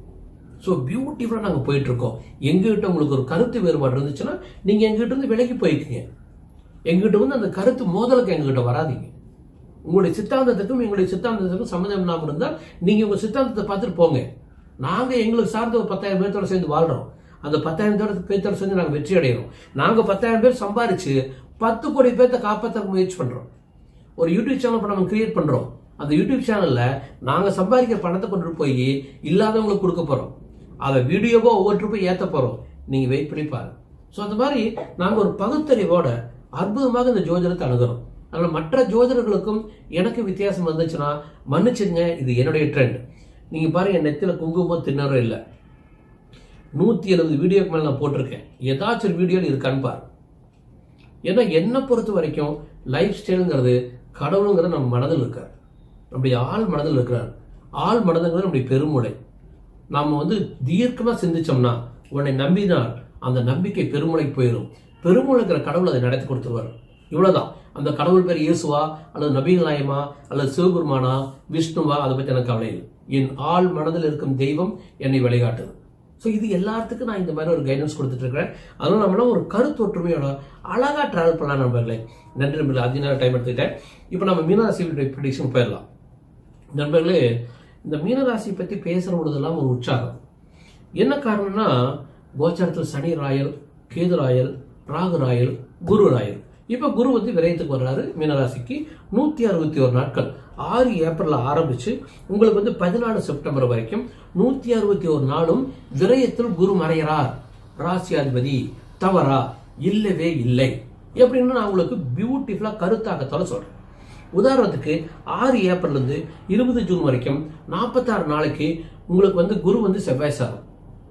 ஸோ பியூட்டிஃபுல்லாக நாங்கள் போயிட்டு இருக்கோம் எங்ககிட்ட உங்களுக்கு ஒரு கருத்து வேறுபாடு இருந்துச்சுன்னா நீங்கள் எங்ககிட்ட இருந்து விலகி போய்க்குங்க எங்ககிட்ட வந்து அந்த கருத்து மோதலுக்கு எங்ககிட்ட வராதீங்க உங்களுடைய சித்தாந்தத்துக்கும் எங்களுடைய சித்தாந்தத்துக்கும் சம்மந்தம் இல்லாமல் இருந்தால் நீங்கள் உங்கள் சித்தாந்தத்தை பார்த்துட்டு போங்க நாங்கள் எங்களுக்கு சார்ந்த ஒரு பத்தாயிரம் பேர்த்தோட சேர்ந்து வாழ்கிறோம் அந்த பத்தாயிரம் பேர் பேர்த்தோட சேர்ந்து நாங்கள் வெற்றி அடைகிறோம் நாங்கள் பத்தாயிரம் பேர் சம்பாரிச்சு பத்து கோடி பேர்த்த காப்பாற்ற முயற்சி பண்ணுறோம் ஒரு யூடியூப் சேனல் இப்போ நம்ம கிரியேட் பண்றோம் அந்த யூடியூப் சேனல்ல நாங்க சம்பாதிக்கிற பணத்தை கொண்டு போய் இல்லாதவங்களுக்கு கொடுக்க போறோம் அதை வீடியோவோ ஒவ்வொருத்தரும் ஏத்த போறோம் நீங்க வெயிட் பண்ணி பாருங்க ஸோ அந்த மாதிரி நாங்க ஒரு பகுத்தறிவோட அற்புதமாக இந்த ஜோதிடத்தை அணுகிறோம் அதனால மற்ற ஜோதிடர்களுக்கும் எனக்கு வித்தியாசம் வந்துச்சுன்னா மன்னிச்சுங்க இது என்னுடைய ட்ரெண்ட் நீங்க பாருங்க என் நெத்தில குங்குமம் தின்னரும் இல்லை நூத்தி எழுபது வீடியோக்கு மேல நான் போட்டிருக்கேன் ஏதாச்சும் ஒரு வீடியோ இருக்கான்னு பாரு ஏன்னா என்னை பொறுத்த வரைக்கும் லைஃப் ஸ்டைலுங்கிறது கடவுளுங்கிறது நம்ம மனதில் இருக்கார் நம்முடைய ஆள் மனதில் இருக்கிறார் ஆள் மனதுங்கிறது நம்முடைய பெருமூளை நாம வந்து தீர்க்கமா சிந்திச்சோம்னா உன்னை நம்பினால் அந்த நம்பிக்கை பெருமூளைக்கு போயிடும் பெருமூளைக்கிற கடவுள் அதை நடத்தி கொடுத்துருவார் இவ்வளவுதான் அந்த கடவுள் பேர் இயேசுவா அல்லது நபிகள் நாயமா அல்லது சிவபெருமானா விஷ்ணுவா அதை பற்றி எனக்கு கவலை இல்லை என் ஆள் மனதில் இருக்கும் தெய்வம் என்னை வழிகாட்டுது ஸோ இது எல்லாத்துக்கும் நான் இந்த மாதிரி ஒரு கைடன்ஸ் கொடுத்துட்டு இருக்கிறேன் அதனால நம்மளாம் ஒரு கருத்து ஒற்றுமையோட அழகா டிராவல் பண்ணலாம் நண்பர்களே நன்றி நண்பர்களே அதிக நேரம் டைம் எடுத்துக்கிட்டேன் இப்போ நம்ம மீனராசி ப்ரிடிக்ஷன் போயிடலாம் நண்பர்களே இந்த மீனராசி பற்றி பேசுகிற பொழுதெல்லாம் ஒரு உற்சாகம் என்ன காரணம்னா கோச்சாரத்தில் Shani royal Ketu royal Rahu royal Guru royal இப்போ குரு வந்து விரயத்துக்கு வர்றாரு மீனராசிக்கு நூற்றி அறுபத்தி ஒரு நாட்கள் ஆறு ஏப்ரல் ஆரம்பிச்சு உங்களுக்கு வந்து பதினாலு செப்டம்பர் வரைக்கும் நூத்தி அறுபத்தி ஒரு நாளும் விரயத்தில் குரு மறைகிறார் ராசியாதிபதி தவறா இல்லவே இல்லை எப்படின்னு நான் உங்களுக்கு பியூட்டிஃபுல்லா கருத்தாக்கத்தோட சொல்றேன் உதாரணத்துக்கு ஆறு ஏப்ரல் இருந்து இருபது ஜூன் வரைக்கும் நாற்பத்தாறு நாளைக்கு உங்களுக்கு வந்து குரு வந்து செவ்வாய் சாரம்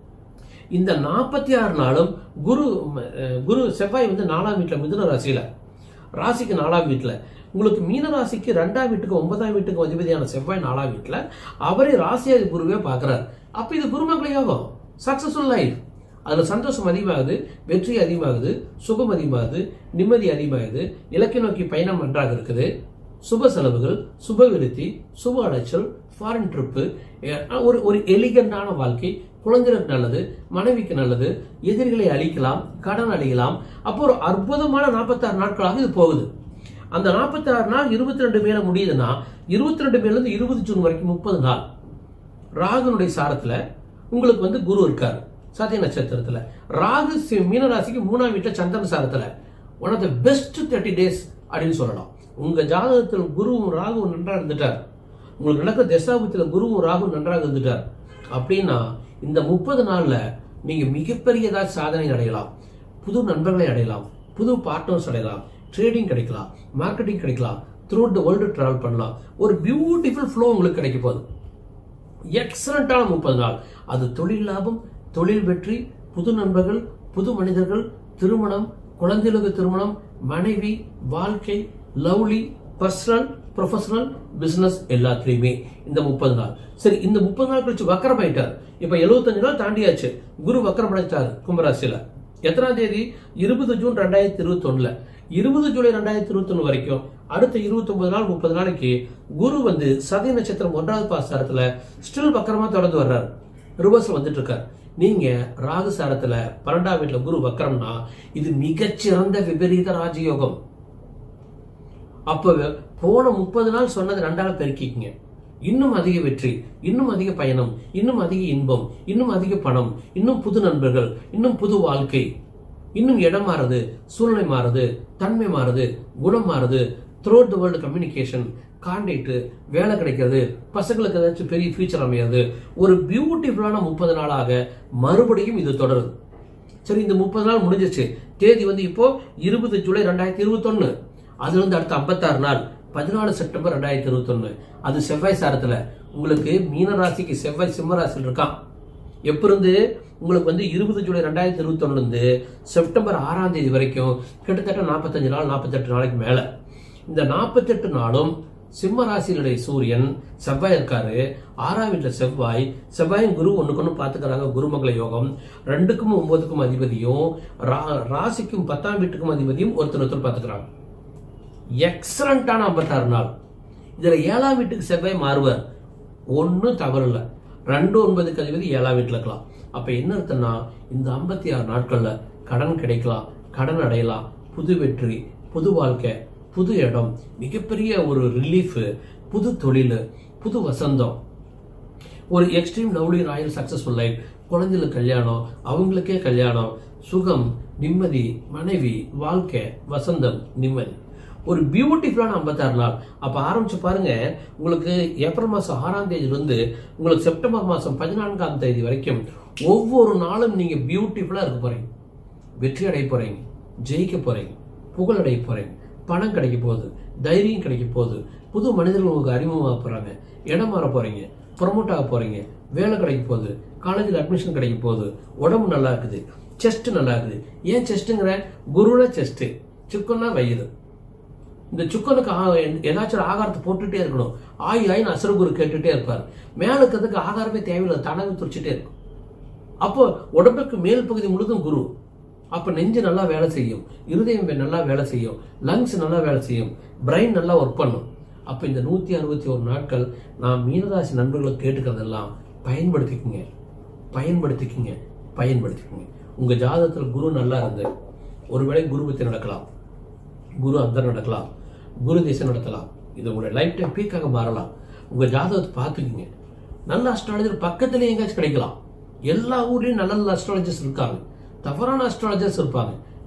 இந்த நாற்பத்தி ஆறு நாளும் குரு அஹ், குரு செவ்வாய் வந்து நாலாம் வீட்டில் மிதுன ராசியில ராசிக்கு நாலாம் வீட்டில் உங்களுக்கு மீன ராசிக்கு ரெண்டாம் வீட்டுக்கு ஒன்பதாம் வீட்டுக்கு அதிபதியான செவ்வாய் நாலாம் வீட்டில் அவரே ராசியாதி குருவே பார்க்குறாரு அப்போ இது குருமக்களை யோகம் சக்சஸ்ஃபுல் லைஃப் அதில் சந்தோஷம் அதிகமாகுது வெற்றி அதிகமாகுது சுகம் அதிகமாகுது நிம்மதி அதிகமாகுது இலக்கை நோக்கி பயணம் நன்றாக இருக்குது சுப செலவுகள் சுப விருத்தி சுப அலைச்சல் ஃபாரின் ட்ரிப்பு ஒரு ஒரு எலிகண்டான வாழ்க்கை குழந்தைகளுக்கு நல்லது மனைவிக்கு நல்லது எதிரிகளை அழிக்கலாம் கடன் அழிக்கலாம் அப்போ ஒரு அற்புதமான நாற்பத்தாறு நாட்களாக இது போகுது அந்த நாற்பத்தாறு நாள் இருபத்தி ரெண்டு மேல முடியுதுன்னா இருபத்தி ரெண்டு மேல இருந்து இருபது ஜூன் வரைக்கும் முப்பது நாள் ராகுனுடைய சாரத்துல உங்களுக்கு வந்து குரு இருக்காரு சத்திய நட்சத்திரத்துல ராகு சி- மீனராசிக்கு மூணாம் வீட்டுல சந்திரன் சாரத்துல one of the best thirty days அப்படின்னு சொல்லலாம் உங்க ஜாதகத்தில் குருவும் ராகுவும் நன்றா இருந்துட்டார் உங்களுக்கு நடக்கிற தசாபுத்தில குருவும் ராகுவும் நன்றாக இருந்துட்டார் அப்படின்னா இந்த முப்பது நாள்ல நீங்க மிகப்பெரிய ஏதாச்சும் சாதனை அடையலாம் புது நண்பர்களை அடையலாம் புது பார்ட்னர்ஸ் அடையலாம் ட்ரேடிங் கிடைக்கலாம் மார்க்கெட்டிங் கிடைக்கலாம் த்ரூ த வேர்ல்டு டிராவல் பண்ணலாம் ஒரு பியூட்டிஃபுல் ஃப்ளோ உங்களுக்கு கிடைக்க போகுது எக்ஸலண்டான முப்பது நாள் அது தொழில் லாபம் தொழில் வெற்றி புது நண்பர்கள் புது மனிதர்கள் திருமணம் குழந்தைகளுக்கு திருமணம் மனைவி வாழ்க்கை லவ்லி பர்சனல் ப்ரொஃபஷனல் பிசினஸ் எல்லாத்துலயுமே இந்த முப்பது நாள் சரி இந்த முப்பது நாள் கழிச்சு வக்கரம் ஆயிட்டார் இப்ப 75 நாள் தாண்டியாச்சு குரு வக்கரம் அடைச்சாரு கும்பராசியில எத்தனாம் தேதி இருபது ஜூன் ரெண்டாயிரத்தி இருபத்தி ஒண்ணுல இருபது ஜூலை ரெண்டாயிரத்தி இருபத்தி ஒண்ணு வரைக்கும் அடுத்த இருபத்தி ஒன்பது நாள் முப்பது நாளைக்கு குரு வந்து சதி நட்சத்திரம் ஒன்றாவது பாசாரத்துல ஸ்டில் வக்கரமா தொடர்ந்து வர்றாரு ரிவர்ஸ்ல வந்துட்டு இருக்காரு நீங்க ராகு சாரத்துல பன்னெண்டாம் வீட்டுல குரு வக்கரம்னா இது மிகச்சிறந்த விபரீத ராஜயோகம் அப்ப போன முப்பது நாள் சொன்னது ரெண்டால பெருக்கிக்கங்க இன்னும் அதிக வெற்றி இன்னும் அதிக பயணம் இன்னும் அதிக இன்பம் இன்னும் அதிக பணம் இன்னும் புது நண்பர்கள் இன்னும் புது வாழ்க்கை இன்னும் இடம் மாறுது சூழ்நிலை மாறுது தன்மை மாறுது குணம் மாறுது through the world communication contact வேலை கிடைக்கிறது பசங்களுக்கு ஏதாச்சும் பெரிய ஃபியூச்சர் அமையாது ஒரு பியூட்டிஃபுல்லான முப்பது நாளாக மறுபடியும் இது தொடருது சரி இந்த முப்பது நாள் முடிஞ்சிச்சு தேதி வந்து இப்போ இருபது ஜூலை ரெண்டாயிரத்தி இருபத்தொன்னு அதுல இருந்து அடுத்த ஐம்பத்தாறு நாள் பதினாலு செப்டம்பர் ரெண்டாயிரத்தி இருபத்தொன்னு அது செவ்வாய் சாரத்துல உங்களுக்கு மீன ராசிக்கு செவ்வாய் சிம்ம ராசியில் இருக்கான் எப்ப இருந்து உங்களுக்கு வந்து இருபது ஜூலை ரெண்டாயிரத்தி இருபத்தொன்னுல இருந்து செப்டம்பர் ஆறாம் தேதி வரைக்கும் கிட்டத்தட்ட நாற்பத்தஞ்சு நாள் நாற்பத்தெட்டு நாளைக்கு மேல இந்த நாற்பத்தெட்டு நாளும் சிம்ம ராசியினுடைய சூரியன் செவ்வாய் இருக்காரு ஆறாம் வீட்டுல செவ்வாய் செவ்வாயும் குரு ஒண்ணுக்கு ஒண்ணு பாத்துக்கிறாங்க குருமங்கள யோகம் ரெண்டுக்கும் ஒன்பதுக்கும் அதிபதியும் ரா- ராசிக்கும் பத்தாம் வீட்டுக்கும் அதிபதியும் ஒருத்தர் ஒருத்தர் பாத்துக்கிறாங்க எக்ஸலண்டான ஐம்பத்தாறு நாள் இதுல ஏழாம் வீட்டுக்கு செவ்வாய் மாறுவார் ஒன்றும் தவறு இல்லை ரெண்டு ஒன்பதுக்கு அதிபதி ஏழாம் வீட்டில் இருக்கலாம் அப்ப என்ன அர்த்தம்னா இந்த ஐம்பத்தி ஆறு நாட்கள்ல கடன் கிடைக்கலாம் கடன் அடையலாம் புது வெற்றி புது வாழ்க்கை புது இடம் மிகப்பெரிய ஒரு ரிலீஃப் புது தொழில் புது வசந்தம் ஒரு extreme lovely royal successful life குழந்தைகளுக்கு கல்யாணம் அவங்களுக்கே கல்யாணம் சுகம் நிம்மதி மனைவி வாழ்க்கை வசந்தம் நிம்மதி ஒரு பியூட்டிஃபுல்லான ஐம்பத்தாறு நாள் அப்ப ஆரம்பிச்சு பாருங்க உங்களுக்கு ஏப்ரல் மாசம் ஆறாம் தேதியில இருந்து உங்களுக்கு செப்டம்பர் மாசம் பதினான்காம் தேதி வரைக்கும் ஒவ்வொரு நாளும் நீங்க பியூட்டிஃபுல்லா இருக்க போறீங்க வெற்றி அடைய போறீங்க ஜெயிக்க போறீங்க புகழ் அடைய போறீங்க பணம் கிடைக்க போகுது தைரியம் கிடைக்க போகுது புது மனிதர்கள் உங்களுக்கு அறிமுகமாக போறாங்க இடம் மாற போறீங்க ப்ரொமோட் ஆக போறீங்க வேலை கிடைக்க போகுது காலேஜில் அட்மிஷன் கிடைக்க போகுது உடம்பு நல்லா இருக்குது செஸ்ட் நல்லா இருக்குது ஏன் செஸ்ட்டுங்கிற குருனா செஸ்ட் சுக்கன்னா வயிறு இந்த சுக்கனுக்கு ஆ- ஏதாச்சும் ஒரு ஆகாரத்தை போட்டுட்டே இருக்கணும் ஆய் ஆயின்னு அசுரகுரு கேட்டுட்டே இருப்பார் மேல இருக்கிறதுக்கு ஆகாரமே தேவையில்லை தானாவே துடிச்சிட்டே இருக்கும் அப்போ உடம்புக்கு மேல் பகுதி முழுதும் குரு அப்ப நெஞ்சு நல்லா வேலை செய்யும் இருதயம் வே- நல்லா வேலை செய்யும் லங்ஸ் நல்லா வேலை செய்யும் பிரைன் நல்லா ஒர்க் பண்ணும் அப்ப இந்த நூத்தி அறுபத்தி ஒரு நாட்கள் நான் மீனராசி நண்பர்களுக்கு கேட்டுக்கிறதெல்லாம் பயன்படுத்திக்குங்க பயன்படுத்திக்குங்க பயன்படுத்திக்குங்க உங்க ஜாதகத்தில் குரு நல்லா இருந்து ஒருவேளை குரு பத்தி நடக்கலாம் குரு அந்தர் நடக்கலாம் குரு திசை நடத்தலாம் இது உங்களுடைய லைஃப் டைம் பீக்காக மாறலாம் உங்க ஜாதகத்தை பார்த்துக்குங்க நல்ல அஸ்ட்ராலஜர் பக்கத்துல எங்கேயாச்சும் கிடைக்கலாம் எல்லா ஊர்லயும் நல்ல நல்ல அஸ்ட்ராலஜர்ஸ் இருக்காங்க தவறான அஸ்ட்ராலஜர்ஸ் இருப்பாங்க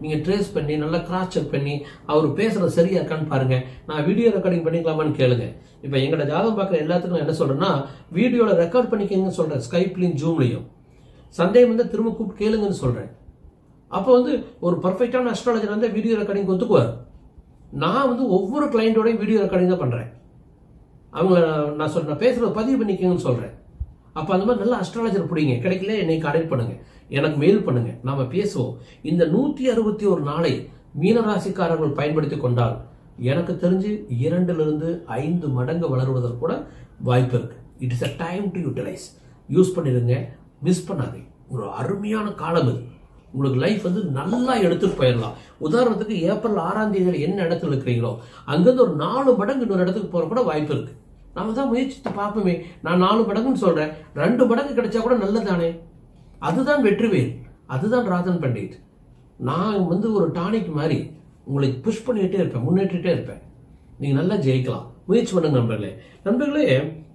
நீங்க ட்ரேஸ் பண்ணி நல்லா கிராஸ் செக் பண்ணி அவர் பேசுறது சரியா இருக்கான்னு பாருங்க நான் வீடியோ ரெக்கார்டிங் பண்ணிக்கலாமான்னு கேளுங்க இப்போ எங்களோட ஜாதகம் பார்க்குற எல்லாத்துக்கும் நான் என்ன சொல்றேன்னா வீடியோல ரெக்கார்ட் பண்ணிக்கங்கன்னு சொல்றேன் ஸ்கைப்லையும் ஜூம்லையும் சந்தேகம் வந்து திரும்ப கூப்பிட்டு கேளுங்கன்னு சொல்றேன் அப்போ வந்து ஒரு பர்ஃபெக்டான அஸ்ட்ராலஜர் வந்து வீடியோ ரெக்கார்டிங் ஒத்துக்குவார் நான் வந்து ஒவ்வொரு கிளைண்ட்டோடையும் வீடியோ ரெக்கார்டிங் தான் பண்றேன் அவங்கள நான் நான் சொல்ற நான் பேசுறத பதிவு பண்ணிக்கங்கன்னு சொல்றேன் அப்போ அந்த மாதிரி நல்ல அஸ்ட்ராலஜர் பிடிங்க கிடைக்கல என்னை கான்டெக்ட் பண்ணுங்க எனக்கு மெயில் பண்ணுங்க நாம பேசுவோம் இந்த நூற்றி அறுபத்தி ஒரு நாளை மீனராசிக்காரர்கள் பயன்படுத்தி கொண்டால் எனக்கு தெரிஞ்சு இரண்டிலிருந்து ஐந்து மடங்கு வளருவதற்கு கூட வாய்ப்பு இருக்கு it is a time to utilize use பண்ணிடுங்க மிஸ் பண்ணாதீங்க ஒரு அருமையான காலம் இது உங்களுக்கு லைஃப் வந்து நல்லா எடுத்துட்டு போயிடலாம் உதாரணத்துக்கு ஏப்ரல் ஆறாம் தேதியில என்ன இடத்துல இருக்கிறீங்களோ அங்கிருந்து ஒரு நாலு மடங்கு இன்னொரு இடத்துக்கு போற கூட வாய்ப்பு இருக்கு நாம தான் முயற்சித்து பார்ப்போமே நான் நாலு மடங்குன்னு சொல்றேன் ரெண்டு மடங்கு கிடைச்சா கூட நல்லதானே அதுதான் வெற்றிவேல் அதுதான் ராதன் பண்டிட் நான் வந்து ஒரு டானிக் மாதிரி உங்களை புஷ் பண்ணிட்டே இருப்பேன் முன்னேற்றிட்டே இருப்பேன் நீங்க நல்லா ஜெயிக்கலாம் முயற்சி பண்ணுங்க நண்பர்களே நண்பர்களே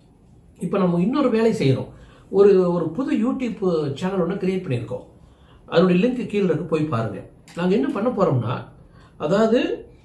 இப்போ நம்ம இன்னொரு வேலை செய்கிறோம் ஒரு ஒரு புது யூடியூப் சேனல் ஒன்று கிரியேட் பண்ணியிருக்கோம் அதனுடைய லிங்க் கீழே இருக்கு போய் பாருங்க நாங்கள் என்ன பண்ண போறோம்னா அதாவது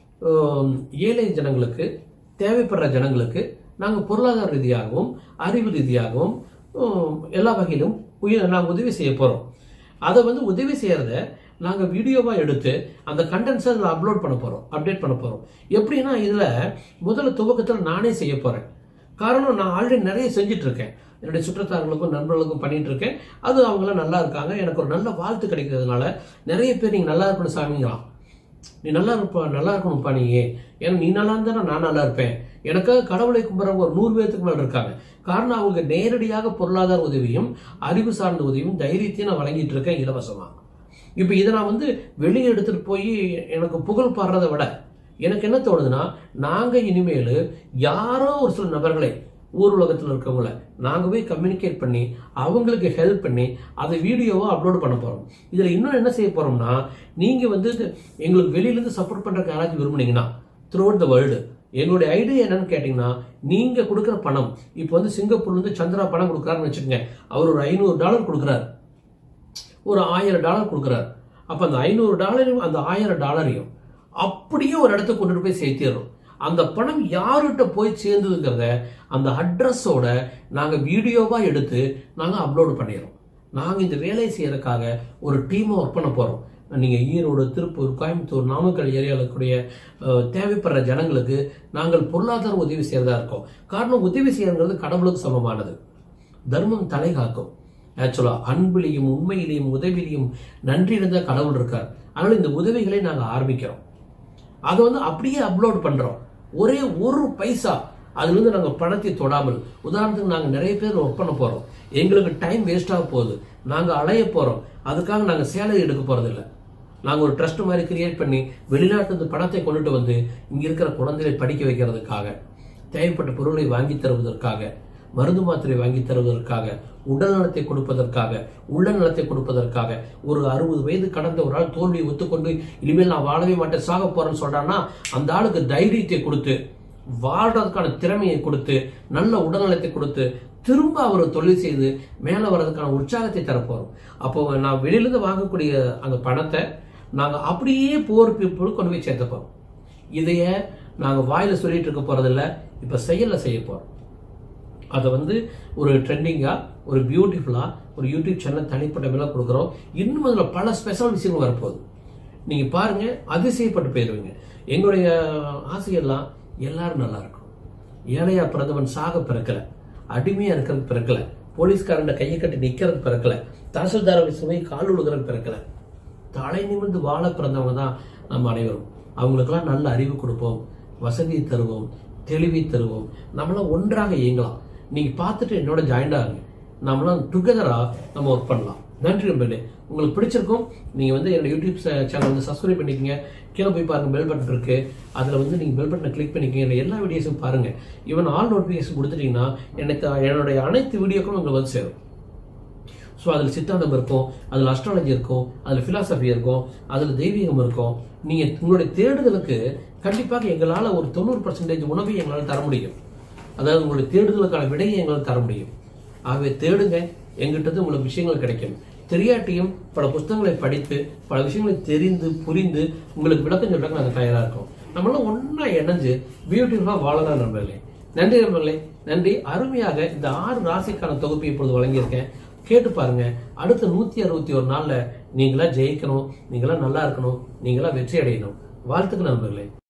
ஆம், ஏழை ஜனங்களுக்கு தேவைப்படுற ஜனங்களுக்கு நாங்கள் பொருளாதார ரீதியாகவும் அறிவு ரீதியாகவும் ஆம், எல்லா வகையிலும் உய- நாங்கள் உதவி செய்ய போகிறோம் அதை வந்து உதவி செய்யறத நாங்கள் வீடியோவாக எடுத்து அந்த கண்டென்ட்ஸை அதில் அப்லோட் பண்ண போகிறோம் அப்டேட் பண்ண போகிறோம் எப்படின்னா இதில் முதல்ல துவக்கத்தில் நானே செய்ய போகிறேன் காரணம் நான் ஆல்ரெடி நிறைய செஞ்சுட்டு இருக்கேன் என்னுடைய சுற்றத்தார்களுக்கும் நண்பர்களுக்கும் பண்ணிட்டு இருக்கேன் அது அவங்களாம் நல்லா இருக்காங்க எனக்கு ஒரு நல்ல வாழ்த்து கிடைக்கிறதுனால நிறைய பேர் நீங்கள் நல்லா இருக்கணும் சாமிங்களாம் நீ நல்லா இருப்பா நல்லா இருக்கணும்ப்பா நீ ஏன்னா நீ நல்லா இருந்தா நான் நல்லா இருப்பேன் எனக்காக கடவுளை கும்பிட்றவங்க ஒரு நூறு பேர்த்துக்கு மேல இருக்காங்க காரணம் அவங்களுக்கு நேரடியாக பொருளாதார உதவியும் அறிவு சார்ந்த உதவியும் தைரியத்தையும் நான் வழங்கிட்டு இருக்கேன் இலவசமா இப்போ இதை நான் வந்து வெளியே எடுத்துட்டு போய் எனக்கு புகழ் பாடுறதை விட எனக்கு என்ன தோணுதுன்னா நாங்க இனிமேல் யாரோ ஒரு சில நபர்களை ஊர் உலகத்தில் இருக்கவங்கள நாங்க போய் கம்யூனிகேட் பண்ணி அவங்களுக்கு ஹெல்ப் பண்ணி அதை வீடியோவா அப்லோட் பண்ண போறோம் இதுல இன்னும் என்ன செய்ய போறோம்னா நீங்க வந்து இது எங்களுக்கு வெளியில இருந்து சப்போர்ட் பண்றதுக்கு யாராச்சும் விரும்புனீங்கன்னா த்ரூ த வேர்ல்டு எங்களுடைய ஐடியா என்னன்னு கேட்டீங்கன்னா நீங்க கொடுக்குற பணம் இப்போ வந்து சிங்கப்பூர்ல இருந்து சந்திரா பணம் கொடுக்குறாருன்னு வச்சுக்கோங்க அவர் ஒரு ஐநூறு டாலர் கொடுக்குறாரு ஒரு ஆயிரம் டாலர் கொடுக்குறாரு அப்போ அந்த ஐநூறு டாலரையும் அந்த ஆயிரம் டாலரையும் அப்படியே ஒரு இடத்துக்கு கொண்டுட்டு போய் சேர்த்திடுறோம் அந்த பணம் யார்கிட்ட போய் சேர்ந்ததுங்கிறத அந்த அட்ரஸோட நாங்கள் வீடியோவாக எடுத்து நாங்கள் அப்லோட் பண்ணிடுறோம் நாங்கள் இந்த வேலையை செய்யறதுக்காக ஒரு டீமை ஒர்க் பண்ண போகிறோம் நீங்கள் ஈரோடு திருப்பூர் கோயம்புத்தூர் நாமக்கல் ஏரியாவில் இருக்கக்கூடிய அஹ், தேவைப்படுற ஜனங்களுக்கு நாங்கள் பொருளாதார உதவி செய்யறதா இருக்கோம் காரணம் உதவி செய்யறது கடவுளுக்கு சமமானது தர்மம் தலை காக்கும் ஆக்சுவலா அன்பிலையும் உண்மையிலையும் உதவியிலையும் நன்றி இருந்த கடவுள் இருக்கார் அதனால இந்த உதவிகளை நாங்க ஆரம்பிக்கிறோம் அதை வந்து அப்படியே அப்லோட் பண்றோம் ஒரே ஒரு பைசா அதுல இருந்து நாங்க பணத்தை தொடாமல் உதாரணத்துக்கு நாங்க நிறைய பேர் ஒர்க் பண்ண போறோம் எங்களுக்கு டைம் வேஸ்ட் ஆக போகுது நாங்க அலைய போறோம் அதுக்காக நாங்க சேலரி எடுக்க போறது இல்ல நாங்க ஒரு ட்ரஸ்ட் மாதிரி கிரியேட் பண்ணி வெளிநாட்டு இருந்து பணத்தை கொண்டுட்டு வந்து இங்க இருக்கிற குழந்தைகளை படிக்க வைக்கிறதுக்காக தேவைப்பட்ட பொருளை வாங்கி தருவதற்காக மருந்து மாத்திரை வாங்கி தருவதற்காக உடல் நலத்தை கொடுப்பதற்காக உள்ள நலத்தை கொடுப்பதற்காக ஒரு அறுபது வயது கடந்த ஒரு ஆள் தோல்வியை ஒத்துக்கொண்டு இனிமேல் நான் வாழவே மாட்டேன் சாக போறேன்னு சொல்றான்னா அந்த ஆளுக்கு தைரியத்தை கொடுத்து வாழ்றதுக்கான திறமையை கொடுத்து நல்ல உடல்நலத்தை கொடுத்து திரும்ப அவர் தொழில் செய்து மேலே வர்றதுக்கான உற்சாகத்தை தரப்போறோம் அப்போ நான் வெளியிலிருந்து வாங்கக்கூடிய அந்த பணத்தை நாங்க அப்படியே போர் பீப்புள் கொண்டு போய் சேர்த்த போறோம் இதைய நாங்க வாயில சொல்லிட்டு இருக்க போறதில்ல இப்ப செயல்ல செய்ய போறோம் அதை வந்து ஒரு ட்ரெண்டிங்கா ஒரு பியூட்டிஃபுல்லா ஒரு யூடியூப் சேனல் தனிப்பட்ட மேல கொடுக்குறோம் இன்னும் அதுல பல ஸ்பெஷல் விஷயங்கள் வரப்போகுது நீங்க பாருங்க அதிசயப்பட்டு போயிருவீங்க எங்களுடைய ஆசையெல்லாம் எல்லாரும் நல்லா இருக்கும் ஏழையா பிறந்தவன் சாக பிறக்கல அடிமையா இருக்கிறது பிறக்கல போலீஸ்காரன் கையை கட்டி நிக்கிறது பிறக்கல தாசில்தார சுமை கால் உழுகிறது பிறக்கல தலை நிமிர்ந்து வாழ பிறந்தவங்க தான் நம்ம அனைவரும் அவங்களுக்கெல்லாம் நல்ல அறிவு கொடுப்போம் வசதியை தருவோம் தெளிவை தருவோம் நம்மளாம் ஒன்றாக இயங்கலாம் நீங்க பார்த்துட்டு என்னோட ஜாயின்ட் ஆகுங்க நம்மளாம் டுகெதரா நம்ம ஒர்க் பண்ணலாம் நன்றி நண்பர்களே உங்களுக்கு பிடிச்சிருக்கும் நீங்க வந்து என்னோட யூடியூப் சேனல் வந்து சப்ஸ்கிரைப் பண்ணிக்கங்க கீழே போய் பாருங்க பெல் பட்டன் இருக்கு அதுல வந்து நீங்க பெல் பட்டனை கிளிக் பண்ணிக்கங்க என்னோட எல்லா வீடியோஸும் பாருங்க ஈவன் ஆல் நோட்டிஃபிகேஷன் கொடுத்துட்டீங்கன்னா எனக்கு என்னுடைய அனைத்து வீடியோக்களும் உங்களுக்கு வந்து சேரும் ஸோ அதில் சித்தாந்தம் இருக்கும் அதில் அஸ்ட்ராலஜி இருக்கும் அதில் ஃபிலாசபி இருக்கும் அதில் தெய்வீகம் இருக்கும் நீங்கள் உங்களுடைய தேடுதலுக்கு கண்டிப்பாக எங்களால் ஒரு தொண்ணூறு பர்சன்டேஜ் உணவை எங்களால் தர முடியும் அதாவது உங்களுடைய தேடுதலுக்கான விடையை எங்களால் தர முடியும் ஆகவே தேடுங்க எங்கிட்ட இருந்து உங்களுக்கு விஷயங்கள் கிடைக்கும் தெரியாட்டியும் பல புஸ்தகங்களை படித்து பல விஷயங்களை தெரிந்து புரிந்து உங்களுக்கு விளக்கம் சொல்றதுக்கு நாங்கள் தயாரா இருக்கோம் நம்மளாம் ஒண்ணா இணைஞ்சு பியூட்டிஃபுல்லா வாழலாம் நண்பர்களே நன்றி நண்பர்களே நன்றி அருமையாக இந்த ஆறு ராசிக்கான தொகுப்பை இப்பொழுது வழங்கியிருக்கேன் கேட்டு பாருங்க அடுத்த நூத்தி அறுபத்தி ஒரு நாள்ல நீங்களா ஜெயிக்கணும் நீங்களா நல்லா இருக்கணும் நீங்களா வெற்றி அடையணும் வாழ்த்துக்கள் நண்பர்களே